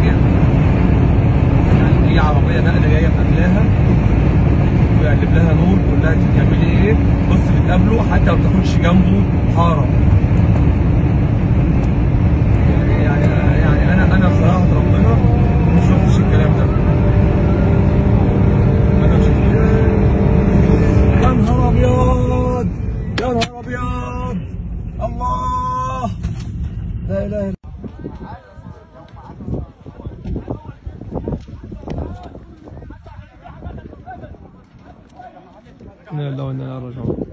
حاجه يعني هي عربيه نقله جايه مقابلاها ويقلب لها نور يقول لها انت بتعملي ايه بص بتقابله حتى ما بتاخدش جنبه حاره يعني يعني يعني انا انا بصراحه ربنا ما شفتش الكلام ده انا ما شفتوش يا نهار ابيض يا نهار ابيض الله لا اله الا لا لا انا راجعون